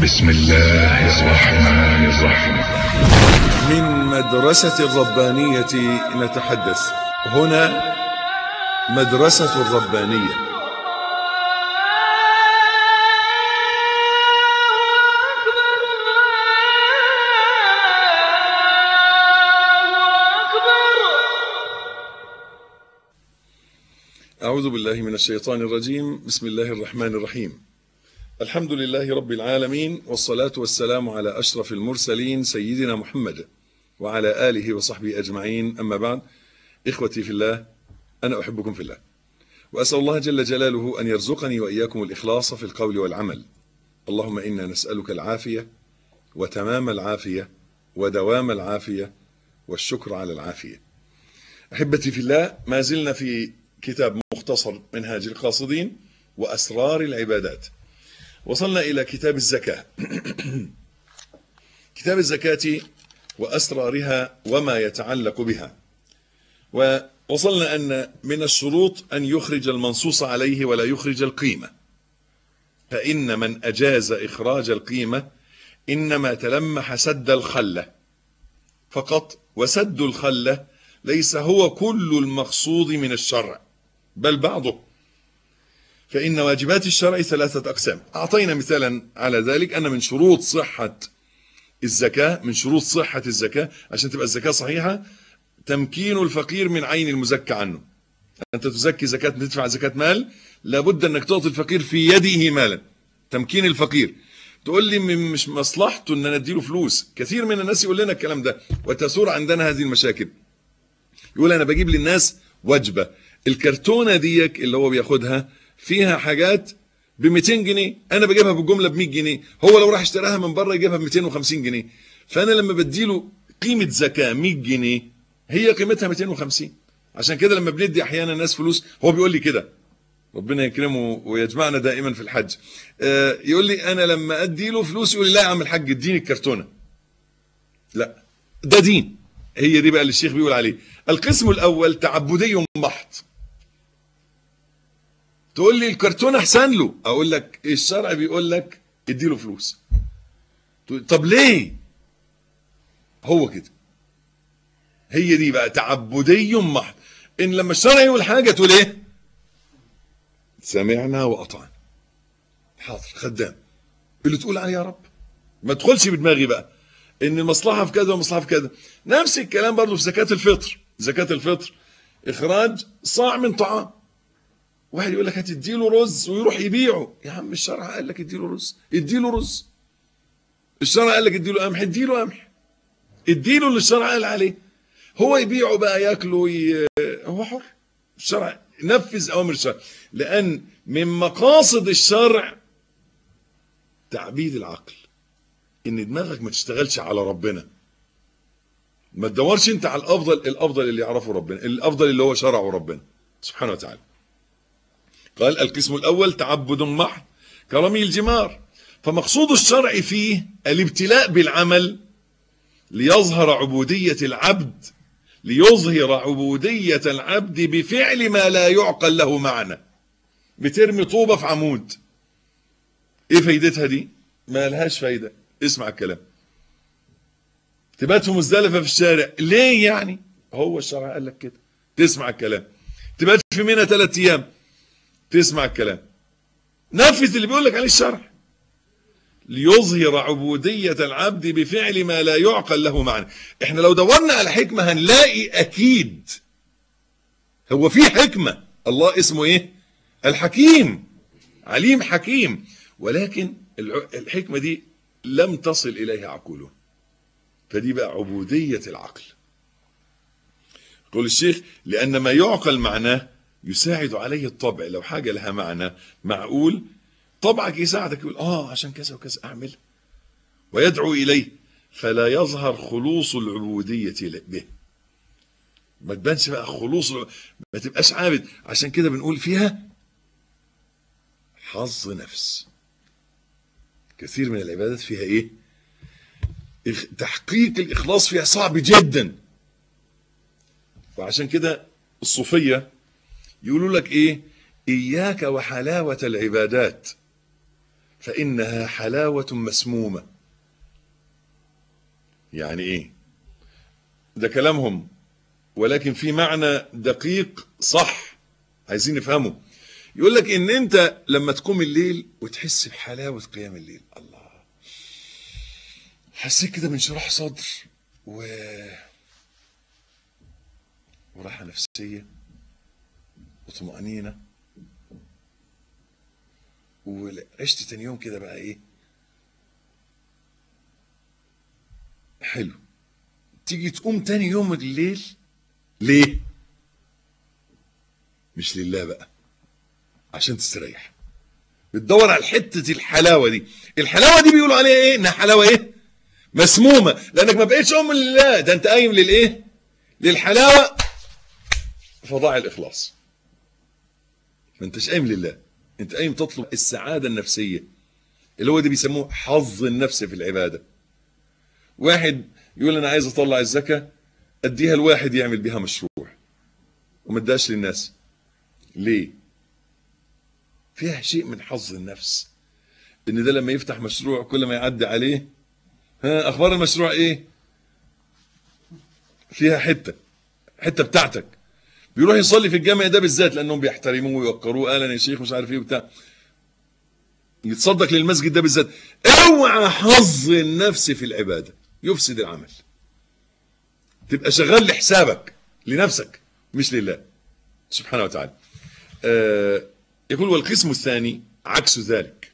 بسم الله الرحمن الرحيم من مدرسة الربانية نتحدث هنا مدرسة الربانية أعوذ بالله من الشيطان الرجيم بسم الله الرحمن الرحيم الحمد لله رب العالمين والصلاة والسلام على أشرف المرسلين سيدنا محمد وعلى آله وصحبه أجمعين أما بعد إخوتي في الله أنا أحبكم في الله وأسأل الله جل جلاله أن يرزقني وإياكم الإخلاص في القول والعمل اللهم إنا نسألك العافية وتمام العافية ودوام العافية والشكر على العافية أحبتي في الله ما زلنا في كتاب مختصر منهاج القاصدين وأسرار العبادات وصلنا إلى كتاب الزكاة كتاب الزكاة وأسرارها وما يتعلق بها ووصلنا أن من الشروط أن يخرج المنصوص عليه ولا يخرج القيمة فإن من أجاز إخراج القيمة إنما تلمح سد الخلة فقط وسد الخلة ليس هو كل المقصود من الشرع بل بعضه فإن واجبات الشرع ثلاثة أقسام أعطينا مثالا على ذلك أن من شروط صحة الزكاة من شروط صحة الزكاة عشان تبقى الزكاة صحيحة تمكين الفقير من عين المزكى عنه أنت تزكي زكاة تدفع زكاة مال لابد أنك تعطي الفقير في يده مالا تمكين الفقير تقول لي مش مصلحته ان انا اديله فلوس كثير من الناس يقول لنا الكلام ده وتثور عندنا هذه المشاكل يقول انا بجيب للناس وجبه الكرتونه ديك اللي هو بياخدها فيها حاجات ب 200 جنيه انا بجيبها بالجمله ب 100 جنيه هو لو راح اشتراها من بره يجيبها ب 250 جنيه فانا لما بديله قيمه زكاه 100 جنيه هي قيمتها 250 عشان كده لما بندي احيانا الناس فلوس هو بيقول لي كده ربنا يكرمه ويجمعنا دائما في الحج آه يقول لي انا لما ادي له فلوس يقول لي لا يا عم الحاج اديني الكرتونه لا ده دين هي دي بقى اللي الشيخ بيقول عليه القسم الاول تعبدي محض تقول لي الكرتونه احسن له اقول لك الشرع بيقول لك ادي له فلوس طب ليه هو كده هي دي بقى تعبدي محض ان لما الشرع يقول حاجه تقول ايه سمعنا واطعنا حاضر خدام اللي تقول عليه يا رب ما تدخلش بدماغي بقى ان المصلحه في كذا والمصلحه في كذا نفس الكلام برضه في زكاه الفطر زكاه الفطر اخراج صاع من طعام واحد يقول لك هتدي له رز ويروح يبيعه يا عم الشرع قال لك ادي له رز ادي له رز الشرع قال لك ادي له قمح ادي له قمح ادي له اللي الشرع قال عليه هو يبيعه بقى ياكله ي... هو حر الشرع نفذ اوامر الشرع لان من مقاصد الشرع تعبيد العقل ان دماغك ما تشتغلش على ربنا ما تدورش انت على الافضل الافضل اللي يعرفه ربنا الافضل اللي هو شرعه ربنا سبحانه وتعالى قال القسم الاول تعبد محض كرمي الجمار فمقصود الشرع فيه الابتلاء بالعمل ليظهر عبودية العبد ليظهر عبودية العبد بفعل ما لا يعقل له معنى بترمي طوبة في عمود ايه فايدتها دي ما لهاش فايدة اسمع الكلام تبات في مزدلفة في الشارع ليه يعني هو الشرع قال لك كده تسمع الكلام تبات في منى ثلاث ايام تسمع الكلام نفذ اللي بيقول لك عليه الشرع ليظهر عبودية العبد بفعل ما لا يعقل له معنى احنا لو دورنا على حكمة هنلاقي اكيد هو في حكمة الله اسمه ايه الحكيم عليم حكيم ولكن الحكمة دي لم تصل اليها عقوله فدي بقى عبودية العقل يقول الشيخ لان ما يعقل معناه يساعد عليه الطبع لو حاجة لها معنى معقول طبعك يساعدك يقول اه عشان كذا وكذا اعمل ويدعو اليه فلا يظهر خلوص العبودية به ما تبانش بقى خلوص ما تبقاش عابد عشان كده بنقول فيها حظ نفس كثير من العبادات فيها ايه تحقيق الاخلاص فيها صعب جدا وعشان كده الصوفية يقولوا لك ايه اياك وحلاوة العبادات فإنها حلاوة مسمومة يعني إيه ده كلامهم ولكن في معنى دقيق صح عايزين نفهمه يقول لك ان انت لما تقوم الليل وتحس بحلاوة قيام الليل الله حسيت كده بانشراح صدر و وراحة نفسية وطمأنينة وعشت تاني يوم كده بقى ايه حلو تيجي تقوم تاني يوم الليل ليه مش لله بقى عشان تستريح بتدور على حته الحلاوه دي الحلاوه دي بيقولوا عليها ايه انها حلاوه ايه مسمومه لانك ما بقتش ام لله ده انت قايم للايه للحلاوه فضاع الاخلاص ما انتش قايم لله انت قايم تطلب السعاده النفسيه اللي هو ده بيسموه حظ النفس في العباده واحد يقول انا عايز اطلع الزكاه اديها لواحد يعمل بيها مشروع وما اداش للناس ليه فيها شيء من حظ النفس ان ده لما يفتح مشروع كل ما يعدي عليه ها اخبار المشروع ايه فيها حته حته بتاعتك بيروح يصلي في الجامع ده بالذات لانهم بيحترموه ويوقروه اهلا يا شيخ مش عارف ايه وبتاع يتصدق للمسجد ده بالذات اوعى حظ النفس في العباده يفسد العمل تبقى شغال لحسابك لنفسك مش لله سبحانه وتعالى آه يقول والقسم الثاني عكس ذلك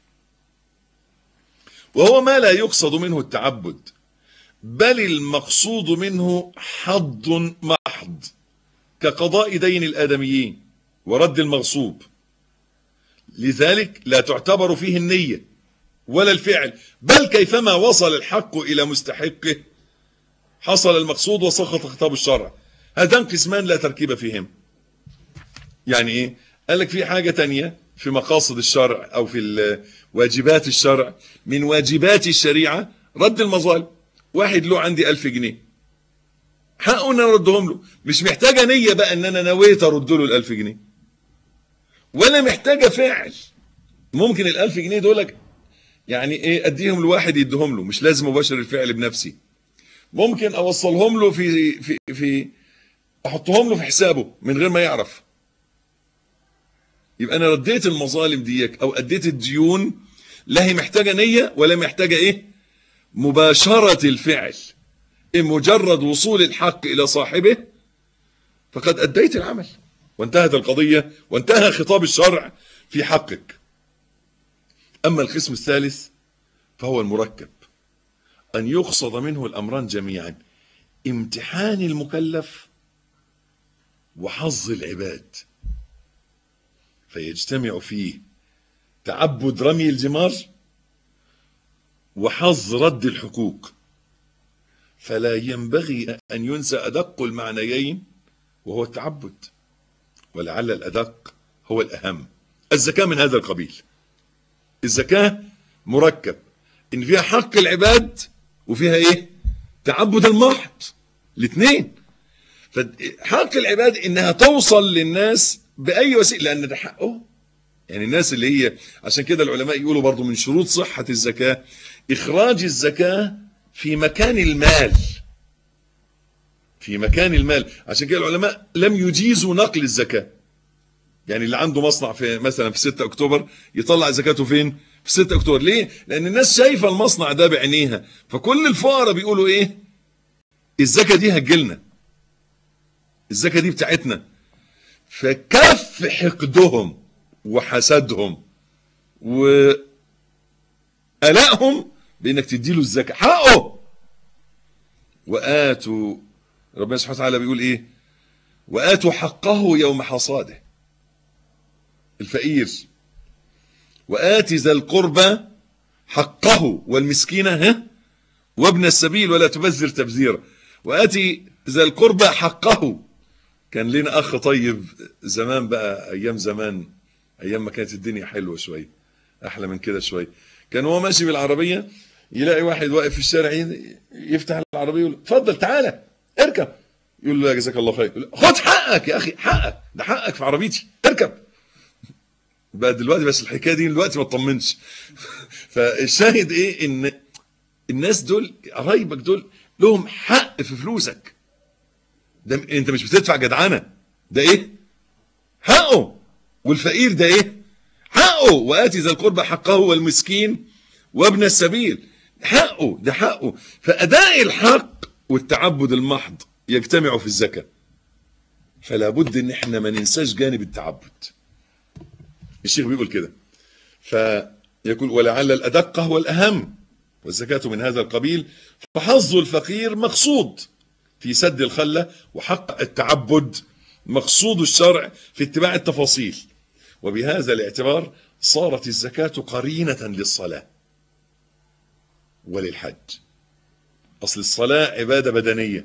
وهو ما لا يقصد منه التعبد بل المقصود منه حظ محض كقضاء دين الآدميين ورد المغصوب لذلك لا تعتبر فيه النية ولا الفعل بل كيفما وصل الحق إلى مستحقه حصل المقصود وسقط خطاب الشرع هذان قسمان لا تركيب فيهم يعني ايه قال لك في حاجة تانية في مقاصد الشرع او في واجبات الشرع من واجبات الشريعة رد المظالم واحد له عندي ألف جنيه حقه ان انا اردهم له مش محتاجة نية بقى ان انا نويت ارد له الألف جنيه ولا محتاجة فعل ممكن الألف جنيه دولك يعني ايه اديهم لواحد يديهم له مش لازم اباشر الفعل بنفسي ممكن اوصلهم له في في في احطهم له في حسابه من غير ما يعرف يبقى انا رديت المظالم ديك او اديت الديون لا هي محتاجه نيه ولا محتاجه ايه مباشره الفعل إن مجرد وصول الحق الى صاحبه فقد اديت العمل وانتهت القضيه وانتهى خطاب الشرع في حقك اما القسم الثالث فهو المركب أن يقصد منه الأمران جميعا امتحان المكلف وحظ العباد فيجتمع فيه تعبد رمي الجمار وحظ رد الحقوق فلا ينبغي أن ينسى أدق المعنيين وهو التعبد ولعل الأدق هو الأهم الزكاة من هذا القبيل الزكاة مركب إن فيها حق العباد وفيها ايه تعبد المحض الاثنين فحق العباد انها توصل للناس باي وسيله لان ده حقه يعني الناس اللي هي عشان كده العلماء يقولوا برضو من شروط صحة الزكاة اخراج الزكاة في مكان المال في مكان المال عشان كده العلماء لم يجيزوا نقل الزكاة يعني اللي عنده مصنع في مثلا في 6 اكتوبر يطلع زكاته فين في 6 اكتوبر ليه لان الناس شايفه المصنع ده بعينيها فكل الفقراء بيقولوا ايه الزكاه دي هتجيلنا الزكاه دي بتاعتنا فكف حقدهم وحسدهم وقلقهم بانك تديله الزكاه حقه واتوا ربنا سبحانه وتعالى بيقول ايه واتوا حقه يوم حصاده الفقير وآت ذا القربى حقه والمسكين ها وابن السبيل ولا تبذر تبذيرا وآتي ذا القربى حقه كان لنا أخ طيب زمان بقى أيام زمان أيام ما كانت الدنيا حلوة شوية أحلى من كده شوية كان هو ماشي بالعربية يلاقي واحد واقف في الشارع يفتح العربية يقول اتفضل تعالى اركب يقول له جزاك الله خير خد حقك يا أخي حقك ده حقك في عربيتي اركب بقى دلوقتي بس الحكايه دي دلوقتي ما تطمنش فالشاهد ايه ان الناس دول قرايبك دول لهم حق في فلوسك ده انت مش بتدفع جدعنه ده ايه حقه والفقير ده ايه حقه واتي ذا القربى حقه والمسكين وابن السبيل حقه ده حقه فاداء الحق والتعبد المحض يجتمعوا في الزكاه فلا بد ان احنا ما ننساش جانب التعبد الشيخ بيقول كده فيقول ولعل الادق هو الاهم والزكاه من هذا القبيل فحظ الفقير مقصود في سد الخله وحق التعبد مقصود الشرع في اتباع التفاصيل وبهذا الاعتبار صارت الزكاه قرينه للصلاه وللحج اصل الصلاه عباده بدنيه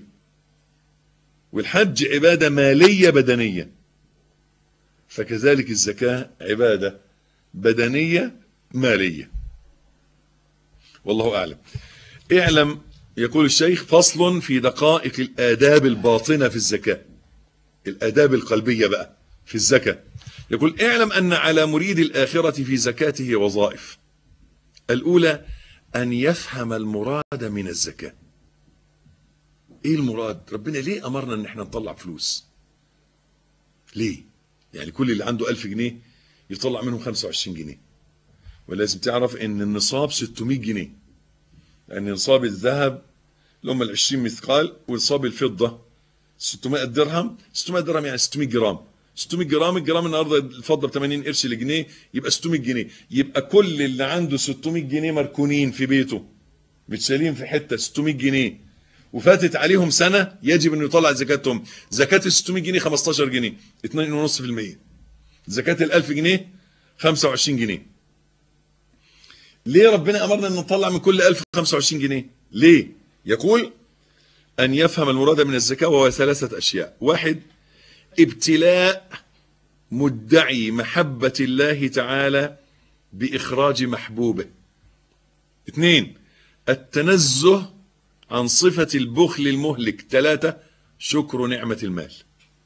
والحج عباده ماليه بدنيه فكذلك الزكاه عباده بدنيه ماليه والله اعلم اعلم يقول الشيخ فصل في دقائق الاداب الباطنه في الزكاه الاداب القلبيه بقى في الزكاه يقول اعلم ان على مريد الاخره في زكاته وظائف الاولى ان يفهم المراد من الزكاه ايه المراد ربنا ليه امرنا ان احنا نطلع فلوس ليه يعني كل اللي عنده ألف جنيه يطلع منهم 25 جنيه ولازم تعرف ان النصاب 600 جنيه لان نصاب الذهب اللي هم ال 20 مثقال ونصاب الفضه 600 درهم 600 درهم يعني 600 جرام 600 جرام الجرام النهارده الفضه ب 80 قرش لجنيه يبقى 600 جنيه يبقى كل اللي عنده 600 جنيه مركونين في بيته متشالين في حته 600 جنيه وفاتت عليهم سنه يجب انه يطلع زكاتهم زكاه ال 600 جنيه 15 جنيه 2.5% زكاه ال 1000 جنيه 25 جنيه ليه ربنا امرنا ان نطلع من كل 1000 25 جنيه ليه يقول ان يفهم المراد من الزكاه وهو ثلاثه اشياء واحد ابتلاء مدعي محبه الله تعالى باخراج محبوبه اثنين التنزه عن صفة البخل المهلك ثلاثة شكر نعمة المال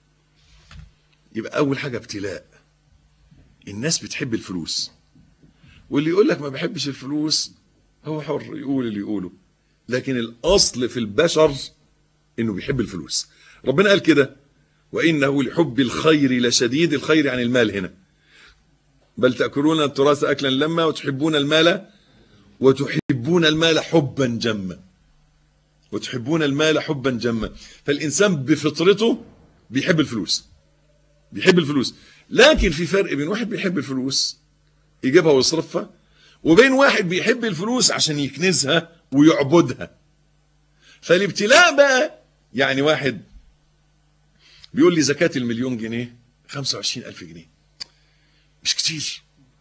يبقى أول حاجة ابتلاء الناس بتحب الفلوس واللي يقول لك ما بحبش الفلوس هو حر يقول اللي يقوله لكن الأصل في البشر إنه بيحب الفلوس ربنا قال كده وإنه لحب الخير لشديد الخير عن المال هنا بل تأكلون التراث أكلا لما وتحبون المال وتحبون المال حبا جما وتحبون المال حبا جما فالإنسان بفطرته بيحب الفلوس بيحب الفلوس لكن في فرق بين واحد بيحب الفلوس يجيبها ويصرفها وبين واحد بيحب الفلوس عشان يكنزها ويعبدها فالابتلاء بقى يعني واحد بيقول لي زكاة المليون جنيه 25 ألف جنيه مش كتير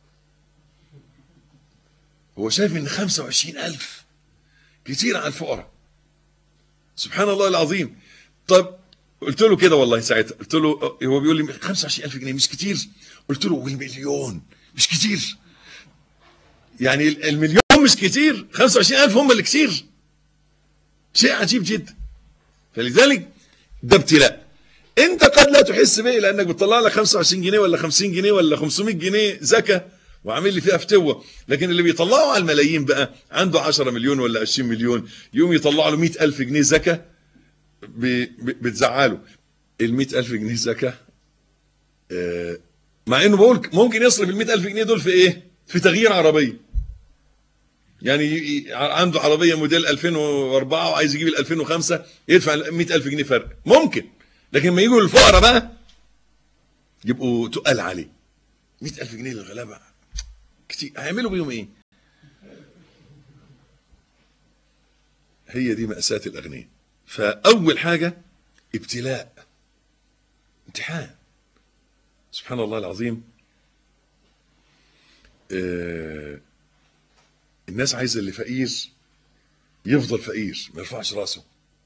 هو شايف ان 25 ألف كتير على الفقراء سبحان الله العظيم طب قلت له كده والله ساعتها قلت له هو بيقول لي 25000 جنيه مش كتير قلت له والمليون مش كتير يعني المليون مش كتير 25000 هم اللي كتير شيء عجيب جدا فلذلك ده ابتلاء انت قد لا تحس به لانك بتطلع لك 25 جنيه ولا 50 جنيه ولا 500 جنيه زكاه وعامل لي فيها فتوه لكن اللي بيطلعوا على الملايين بقى عنده 10 مليون ولا 20 مليون يوم يطلع له 100000 جنيه زكاه بتزعله ال 100000 جنيه زكاه آه مع انه بقول ممكن يصرف ال 100000 جنيه دول في ايه؟ في تغيير عربيه يعني عنده عربيه موديل 2004 وعايز يجيب ال 2005 يدفع 100000 جنيه فرق ممكن لكن لما يجوا للفقراء بقى يبقوا تقال عليه 100000 جنيه للغلابه كتير هيعملوا بيهم ايه هي دي مأساة الأغنياء فأول حاجة ابتلاء امتحان سبحان الله العظيم آه الناس عايزة اللي فقير يفضل فقير ما يرفعش راسه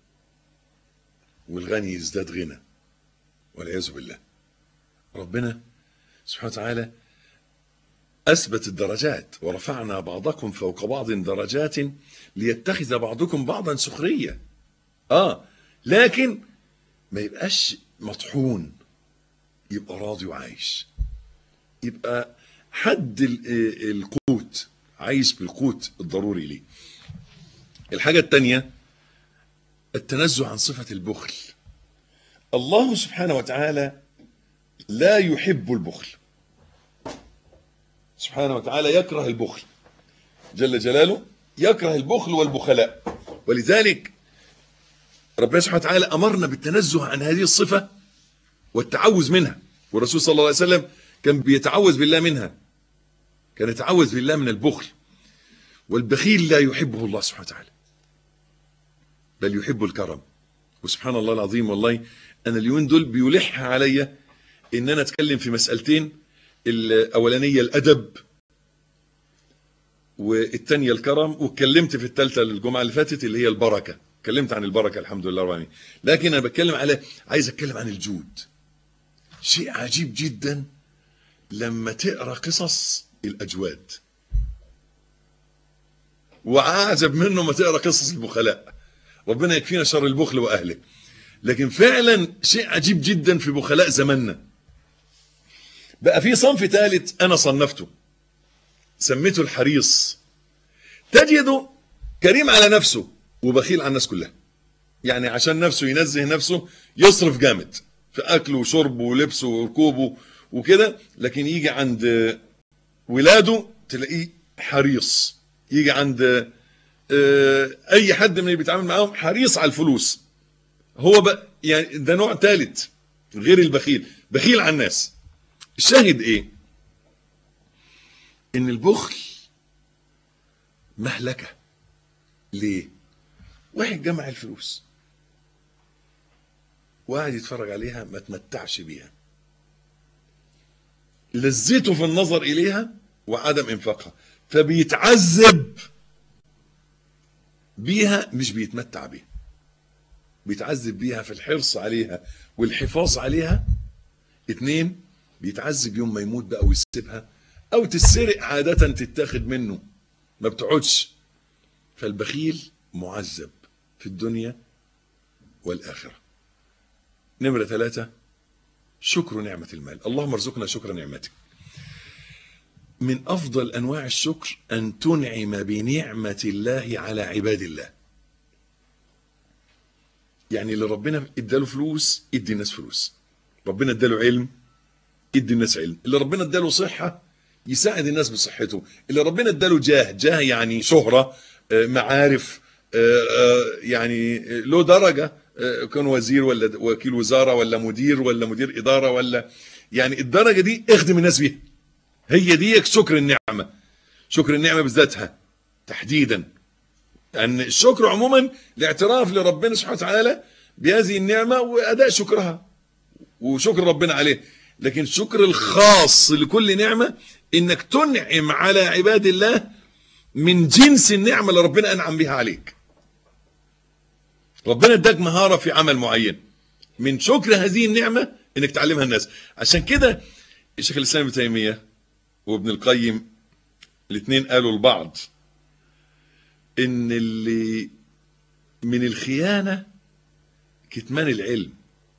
والغني يزداد غنى والعياذ بالله ربنا سبحانه وتعالى أثبت الدرجات ورفعنا بعضكم فوق بعض درجات ليتخذ بعضكم بعضا سخرية آه لكن ما يبقاش مطحون يبقى راضي وعايش يبقى حد ال- القوت عايش بالقوت الضروري ليه الحاجة التانية التنزه عن صفة البخل الله سبحانه وتعالى لا يحب البخل سبحانه وتعالى يكره البخل جل جلاله يكره البخل والبخلاء ولذلك ربنا سبحانه وتعالى أمرنا بالتنزه عن هذه الصفة والتعوذ منها والرسول صلى الله عليه وسلم كان بيتعوذ بالله منها كان يتعوذ بالله من البخل والبخيل لا يحبه الله سبحانه وتعالى بل يحب الكرم وسبحان الله العظيم والله انا اليومين دول بيلح عليا ان انا اتكلم في مسألتين الاولانية الادب والثانية الكرم واتكلمت في الثالثة الجمعة اللي فاتت اللي هي البركة اتكلمت عن البركة الحمد لله رب العالمين لكن انا بتكلم على عايز اتكلم عن الجود شيء عجيب جدا لما تقرا قصص الاجواد واعجب منه ما تقرا قصص البخلاء ربنا يكفينا شر البخل واهله لكن فعلا شيء عجيب جدا في بخلاء زماننا بقى في صنف ثالث انا صنفته سميته الحريص تجده كريم على نفسه وبخيل على الناس كلها يعني عشان نفسه ينزه نفسه يصرف جامد في اكله وشربه ولبسه وركوبه وكده لكن يجي عند ولاده تلاقيه حريص يجي عند آه، اي حد من اللي بيتعامل معاهم حريص على الفلوس هو بقى يعني ده نوع ثالث غير البخيل بخيل على الناس الشاهد ايه ان البخل مهلكه ليه واحد جمع الفلوس وقاعد يتفرج عليها ما تمتعش بيها لذته في النظر اليها وعدم انفاقها فبيتعذب بيها مش بيتمتع بيها بيتعذب بيها في الحرص عليها والحفاظ عليها اتنين بيتعذب يوم ما يموت بقى ويسيبها او تتسرق عادة تتاخد منه ما بتقعدش فالبخيل معذب في الدنيا والآخرة نمرة ثلاثة شكر نعمة المال اللهم ارزقنا شكر نعمتك من أفضل أنواع الشكر أن تنعم بنعمة الله على عباد الله يعني اللي ربنا اداله فلوس ادي الناس فلوس ربنا اداله علم ادي الناس علم اللي ربنا اداله صحة يساعد الناس بصحته اللي ربنا اداله جاه جاه يعني شهرة آه، معارف آه، آه، يعني له درجة آه، كان وزير ولا وكيل وزارة ولا مدير ولا مدير إدارة ولا يعني الدرجة دي اخدم الناس بيها هي دي شكر النعمة شكر النعمة بذاتها تحديدا أن الشكر عموما الاعتراف لربنا سبحانه وتعالى بهذه النعمة وأداء شكرها وشكر ربنا عليه لكن الشكر الخاص لكل نعمة انك تنعم على عباد الله من جنس النعمة اللي ربنا انعم بها عليك ربنا اداك مهارة في عمل معين من شكر هذه النعمة انك تعلمها الناس عشان كده الشيخ الاسلام ابن تيمية وابن القيم الاثنين قالوا لبعض ان اللي من الخيانة كتمان العلم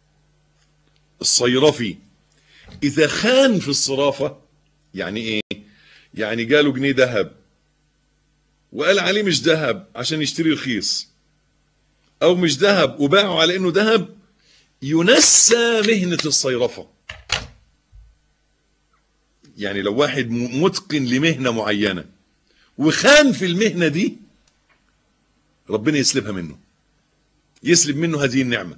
الصيرفي اذا خان في الصرافة يعني ايه يعني جاله جنيه ذهب وقال عليه مش ذهب عشان يشتري رخيص او مش ذهب وباعه على انه ذهب ينسى مهنة الصيرفة يعني لو واحد م- متقن لمهنة معينة وخان في المهنة دي ربنا يسلبها منه يسلب منه هذه النعمة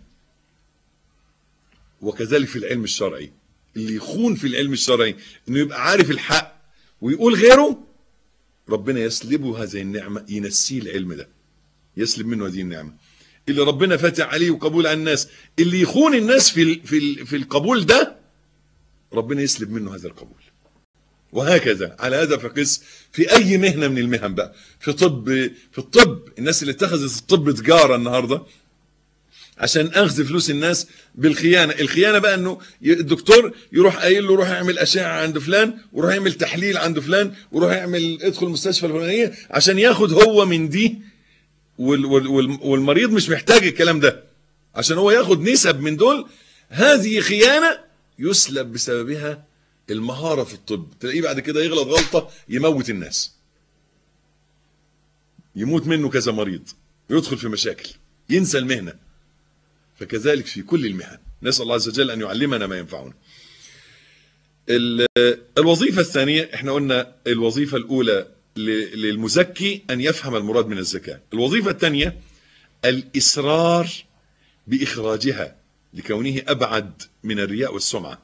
وكذلك في العلم الشرعي اللي يخون في العلم الشرعي انه يبقى عارف الحق ويقول غيره ربنا يسلبه هذه النعمة ينسيه العلم ده يسلب منه هذه النعمة اللي ربنا فاتح عليه وقبول على الناس اللي يخون الناس في ال- في ال- في القبول ده ربنا يسلب منه هذا القبول وهكذا على هذا فقس في اي مهنه من المهن بقى في طب في الطب الناس اللي اتخذت الطب تجاره النهارده عشان اخذ فلوس الناس بالخيانه الخيانه بقى انه ي- الدكتور يروح قايل له روح اعمل اشعه عند فلان وروح اعمل تحليل عند فلان وروح اعمل ادخل المستشفى الفلانيه عشان ياخد هو من دي وال وال وال والمريض مش محتاج الكلام ده عشان هو ياخد نسب من دول هذه خيانه يسلب بسببها المهارة في الطب تلاقيه بعد كده يغلط غلطة يموت الناس يموت منه كذا مريض يدخل في مشاكل ينسى المهنة فكذلك في كل المهن نسأل الله عز وجل أن يعلمنا ما ينفعنا ال- الوظيفة الثانية احنا قلنا الوظيفة الأولى ل- للمزكي أن يفهم المراد من الزكاة الوظيفة الثانية الإصرار بإخراجها لكونه أبعد من الرياء والسمعة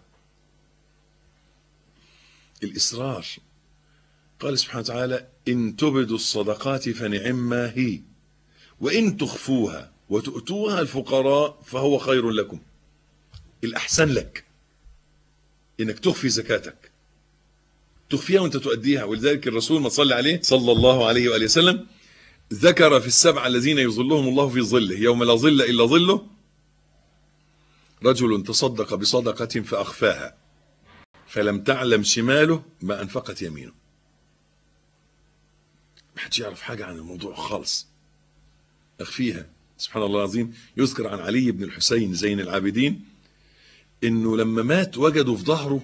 الإصرار قال سبحانه وتعالى إن تبدوا الصدقات فنعما هي وإن تخفوها وتؤتوها الفقراء فهو خير لكم الأحسن لك إنك تخفي زكاتك تخفيها وانت تؤديها ولذلك الرسول ما صلى عليه صلى الله عليه وآله وسلم ذكر في السبعة الذين يظلهم الله في ظله يوم لا ظل إلا ظله رجل تصدق بصدقة فأخفاها فلم تعلم شماله ما أنفقت يمينه ما حدش يعرف حاجة عن الموضوع خالص أخفيها سبحان الله العظيم يذكر عن علي بن الحسين زين العابدين إنه لما مات وجدوا في ظهره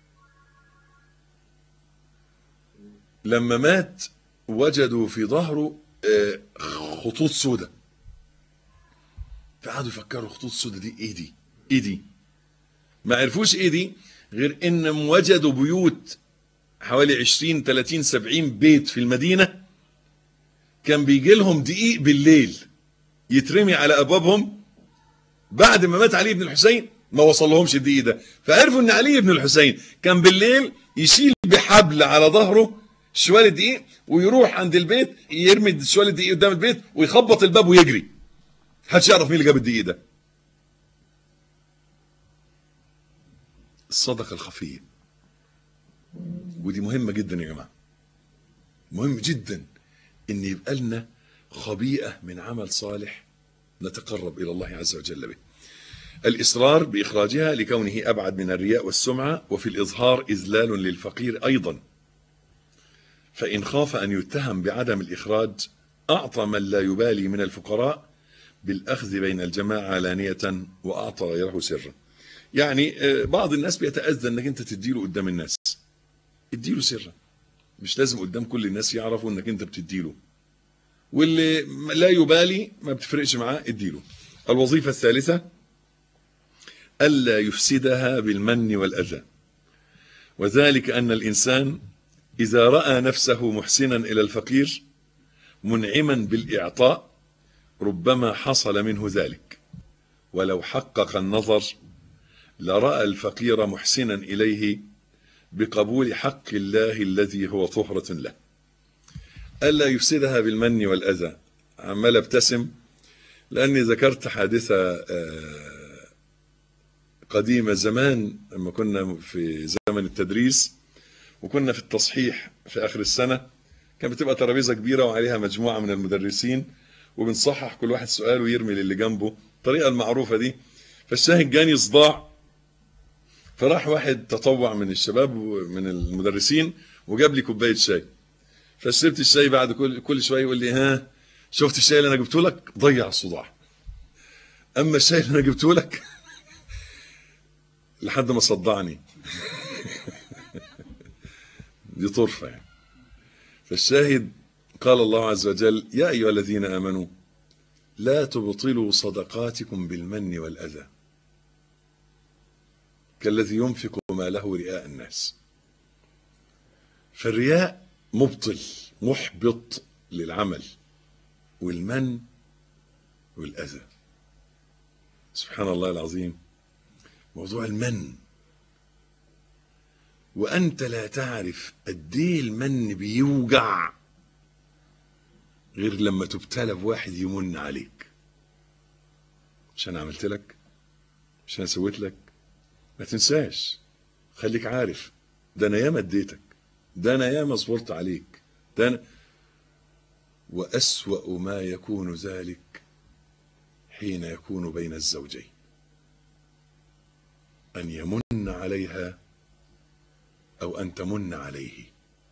لما مات وجدوا في ظهره آه، خطوط سودة فقعدوا يفكروا خطوط سودة دي ايه دي ايه دي ما عرفوش ايه دي غير انهم وجدوا بيوت حوالي 20 30 70 بيت في المدينة كان بيجي لهم دقيق بالليل يترمي على ابوابهم بعد ما مات علي بن الحسين ما وصل لهمش الدقيق ده فعرفوا ان علي بن الحسين كان بالليل يشيل بحبل على ظهره شوال الدقيق ويروح عند البيت يرمي شوال الدقيق قدام البيت ويخبط الباب ويجري محدش يعرف مين اللي جاب الدقيق ده الصدقة الخفية ودي مهمة جدا يا جماعة مهم جدا ان يبقى لنا خبيئة من عمل صالح نتقرب الى الله عز وجل به الإصرار بإخراجها لكونه أبعد من الرياء والسمعة وفي الإظهار إذلال للفقير أيضا فإن خاف أن يتهم بعدم الإخراج أعطى من لا يبالي من الفقراء بالأخذ بين الجماعة علانية وأعطى غيره سرا يعني آه، بعض الناس بيتأذى أنك أنت تديله قدام الناس اديله سرا مش لازم قدام كل الناس يعرفوا أنك أنت بتديله واللي لا يبالي ما بتفرقش معاه اديله الوظيفة الثالثة ألا يفسدها بالمن والأذى وذلك أن الإنسان إذا رأى نفسه محسنا إلى الفقير منعما بالإعطاء ربما حصل منه ذلك ولو حقق النظر لرأى الفقير محسنا إليه بقبول حق الله الذي هو طهرة له ألا يفسدها بالمن والأذى عمال ابتسم لأني ذكرت حادثة آه، قديمة زمان لما كنا في زمن التدريس وكنا في التصحيح في آخر السنة كان بتبقى ترابيزة كبيرة وعليها مجموعة من المدرسين وبنصحح كل واحد سؤال ويرمي للي جنبه الطريقة المعروفة دي فالشاهد جاني صداع فراح واحد تطوع من الشباب ومن المدرسين وجاب لي كوباية شاي فشربت الشاي بعد كل كل شوية يقول لي ها شفت الشاي اللي انا جبته لك ضيع الصداع اما الشاي اللي انا جبته لك لحد ما صدعني دي طرفة يعني فالشاهد قال الله عز وجل يا أيها الذين آمنوا لا تبطلوا صدقاتكم بالمن والأذى كالذي ينفق ماله رئاء الناس فالرياء مبطل محبط للعمل والمن والأذى سبحان الله العظيم موضوع المن وأنت لا تعرف قد إيه المن بيوجع غير لما تبتلى بواحد يمن عليك مش أنا عملت لك مش أنا سويت لك ما تنساش خليك عارف ده أنا ياما اديتك ده أنا ياما صبرت عليك ده أنا وأسوأ ما يكون ذلك حين يكون بين الزوجين أن يمن عليها أو أن تمن عليه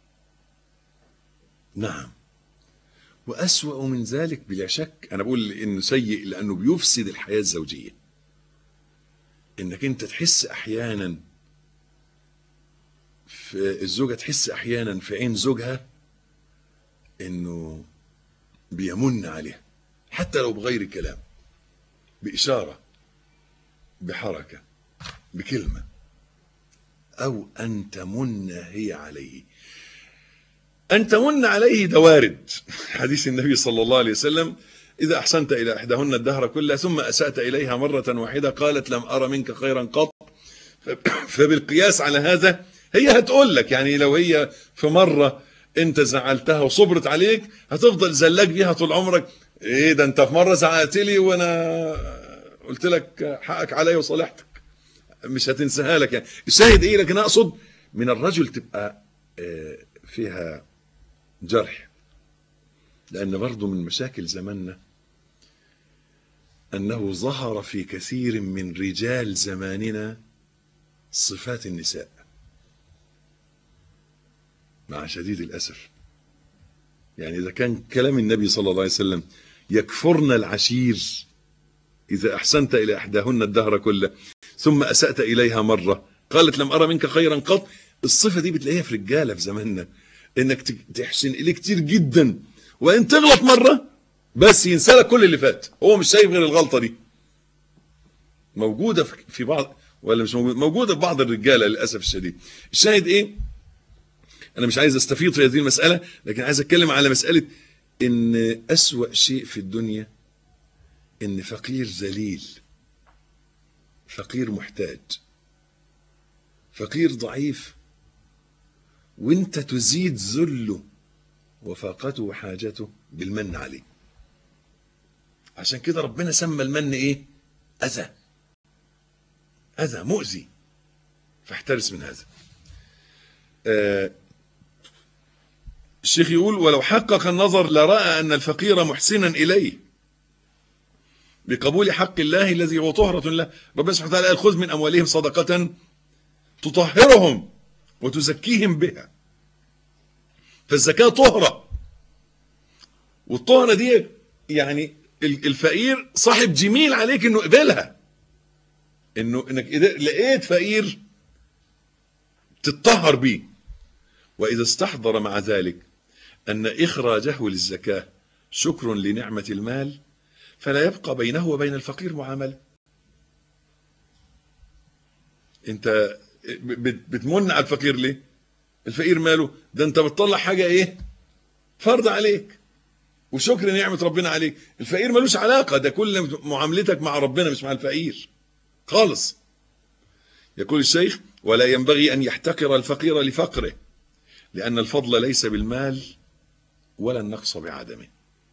نعم وأسوأ من ذلك بلا شك أنا بقول إنه سيء لأنه بيفسد الحياة الزوجية إنك أنت تحس أحيانا في الزوجة تحس أحيانا في عين زوجها إنه بيمن عليها حتى لو بغير كلام بإشارة بحركة بكلمة أو أن تمن هي عليه أن تمن عليه ده وارد حديث النبي صلى الله عليه وسلم إذا أحسنت إلى إحداهن الدهر كله ثم أسأت إليها مرة واحدة قالت لم أرى منك خيرا قط فبالقياس على هذا هي هتقول لك يعني لو هي في مرة انت زعلتها وصبرت عليك هتفضل زلاك بيها طول عمرك ايه ده انت في مرة زعلت لي وانا قلت لك حقك عليا وصالحتك مش هتنساها لك يعني الشاهد ايه لكن اقصد من الرجل تبقى آه، فيها جرح لان برضه من مشاكل زماننا انه ظهر في كثير من رجال زماننا صفات النساء مع شديد الاسف يعني اذا كان كلام النبي صلى الله عليه وسلم يكفرن العشير اذا احسنت الى احداهن الدهر كله ثم اسات اليها مره قالت لم ارى منك خيرا قط الصفه دي بتلاقيها في رجاله في زماننا انك ت- تحسن اليه كتير جدا وان تغلط مره بس ينسى لك كل اللي فات هو مش شايف غير الغلطه دي موجوده في- في بعض ولا مش موجوده موجوده في بعض الرجاله للاسف الشديد الشاهد ايه انا مش عايز استفيض في هذه المساله لكن عايز اتكلم على مساله ان اسوا شيء في الدنيا ان فقير ذليل فقير محتاج فقير ضعيف وانت تزيد ذله وفاقته وحاجته بالمن عليه عشان كده ربنا سمى المن ايه اذى اذى مؤذي فاحترس من هذا آه الشيخ يقول ولو حقق النظر لرأى أن الفقير محسنا إليه بقبول حق الله الذي هو طهرة له ربنا سبحانه وتعالى قال خذ من أموالهم صدقة تطهرهم وتزكيهم بها فالزكاة طهرة والطهرة دي يعني ال- الفقير صاحب جميل عليك انه قبلها انه انك إذا لقيت فقير تتطهر بيه واذا استحضر مع ذلك ان اخراجه للزكاه شكر لنعمه المال فلا يبقى بينه وبين الفقير معامله انت بت- بتمن على الفقير ليه الفقير ماله ده انت بتطلع حاجه ايه فرض عليك وشكر نعمه ربنا عليك الفقير ملوش علاقه ده كل معاملتك مع ربنا مش مع الفقير خالص يقول الشيخ ولا ينبغي ان يحتقر الفقير لفقره لأن الفضل ليس بالمال ولا النقص بعدمه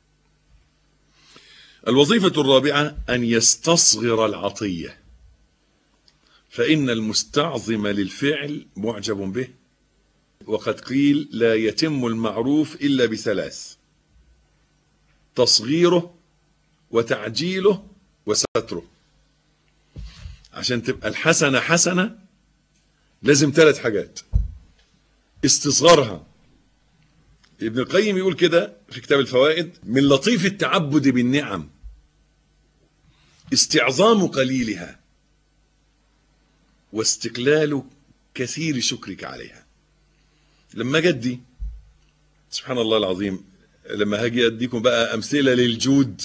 الوظيفة الرابعة أن يستصغر العطية فإن المستعظم للفعل معجب به وقد قيل لا يتم المعروف إلا بثلاث تصغيره وتعجيله وستره عشان تبقى الحسنة حسنة لازم ثلاث حاجات استصغارها ابن القيم يقول كده في كتاب الفوائد من لطيف التعبد بالنعم استعظام قليلها واستقلال كثير شكرك عليها لما جدي سبحان الله العظيم لما هاجي اديكم بقى امثله للجود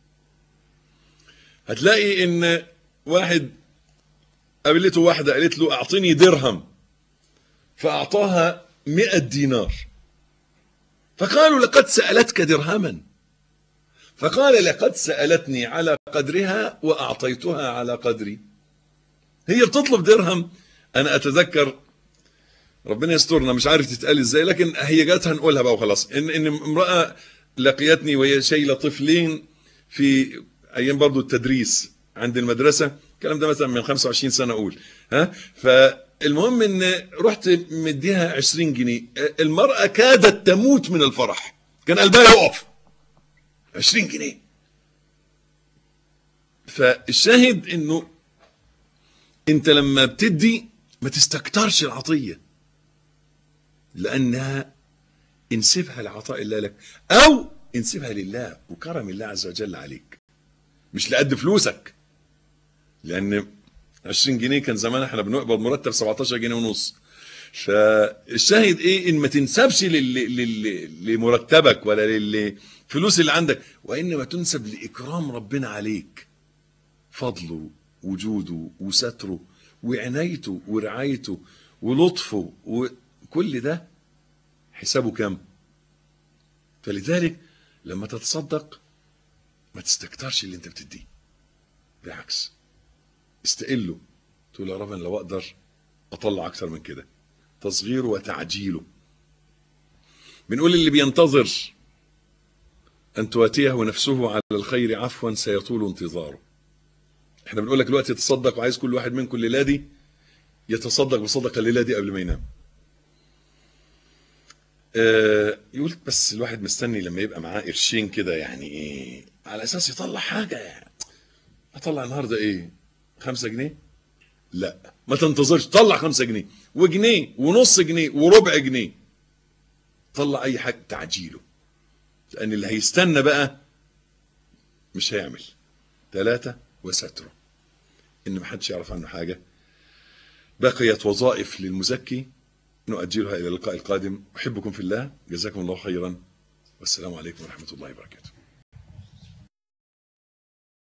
هتلاقي ان واحد قابلته واحده قالت له اعطيني درهم فأعطاها مئة دينار فقالوا لقد سألتك درهما فقال لقد سألتني على قدرها وأعطيتها على قدري هي بتطلب درهم أنا أتذكر ربنا يسترنا مش عارف تتقال ازاي لكن هي جاتها نقولها بقى وخلاص ان ان امراه لقيتني وهي شايله طفلين في ايام برضو التدريس عند المدرسه الكلام ده مثلا من 25 سنه اقول ها فالمهم ان رحت مديها 20 جنيه المراه كادت تموت من الفرح كان قلبها يقف 20 جنيه فالشاهد انه انت لما بتدي ما تستكترش العطيه لانها انسبها لعطاء الله لك او انسبها لله وكرم الله عز وجل عليك مش لقد فلوسك لان 20 جنيه كان زمان احنا بنقبض مرتب 17 جنيه ونص فالشاهد ايه ان ما تنسبش لل... لل... لمرتبك ولا للفلوس اللي عندك وانما تنسب لاكرام ربنا عليك فضله وجوده وستره وعنايته ورعايته ولطفه وكل ده حسابه كام فلذلك لما تتصدق ما تستكترش اللي انت بتديه بالعكس استقله تقول يا رب انا لو اقدر اطلع اكثر من كده تصغيره وتعجيله بنقول اللي بينتظر ان تواتيه نفسه على الخير عفوا سيطول انتظاره احنا بنقول لك دلوقتي تصدق وعايز كل واحد منكم الليله دي يتصدق بصدقه الليله دي قبل ما ينام آه يقول بس الواحد مستني لما يبقى معاه قرشين كده يعني ايه على اساس يطلع حاجه يعني اطلع النهارده ايه خمسة جنيه لا ما تنتظرش طلع خمسة جنيه وجنيه ونص جنيه وربع جنيه طلع اي حاجه تعجيله لان اللي هيستنى بقى مش هيعمل ثلاثة وستره ان محدش يعرف عنه حاجه بقيت وظائف للمزكي نؤجلها الى اللقاء القادم احبكم في الله جزاكم الله خيرا والسلام عليكم ورحمه الله وبركاته